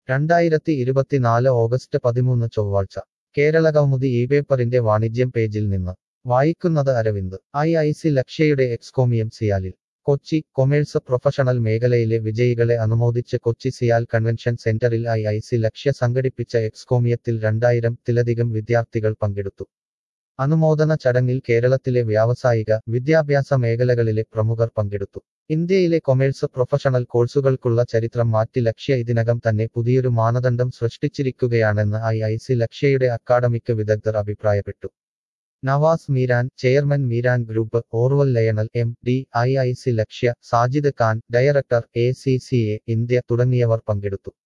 രണ്ടായിരത്തി ഇരുപത്തിനാല് ഓഗസ്റ്റ് പതിമൂന്ന് ചൊവ്വാഴ്ച കേരളകൗമുദി ഈ പേപ്പറിന്റെ വാണിജ്യം പേജിൽ നിന്ന് വായിക്കുന്നത് അരവിന്ദ് ഐ ഐ സി ലക്ഷ്യയുടെ എക്സ്കോമിയം സിയാലിൽ കൊച്ചി കൊമേഴ്സ് പ്രൊഫഷണൽ മേഖലയിലെ വിജയികളെ അനുമോദിച്ച് കൊച്ചി സിയാൽ കൺവെൻഷൻ സെന്ററിൽ ഐ ഐ സി ലക്ഷ്യ സംഘടിപ്പിച്ച എക്സ്കോമിയത്തിൽ രണ്ടായിരം ത്തിലധികം വിദ്യാർത്ഥികൾ പങ്കെടുത്തു അനുമോദന ചടങ്ങിൽ കേരളത്തിലെ വ്യാവസായിക വിദ്യാഭ്യാസ മേഖലകളിലെ പ്രമുഖർ പങ്കെടുത്തു ഇന്ത്യയിലെ കൊമേഴ്സ് പ്രൊഫഷണൽ കോഴ്സുകൾക്കുള്ള ചരിത്രം മാറ്റി ലക്ഷ്യ ഇതിനകം തന്നെ പുതിയൊരു മാനദണ്ഡം സൃഷ്ടിച്ചിരിക്കുകയാണെന്ന് ഐ ഐ സി ലക്ഷ്യയുടെ അക്കാഡമിക് വിദഗ്ധർ അഭിപ്രായപ്പെട്ടു Navas Meeran chairman Meeran group Orval Lionel M D I I C Lakshya Sajid Khan director A C C A India തുടങ്ങിയവർ പങ്കെടുത്തു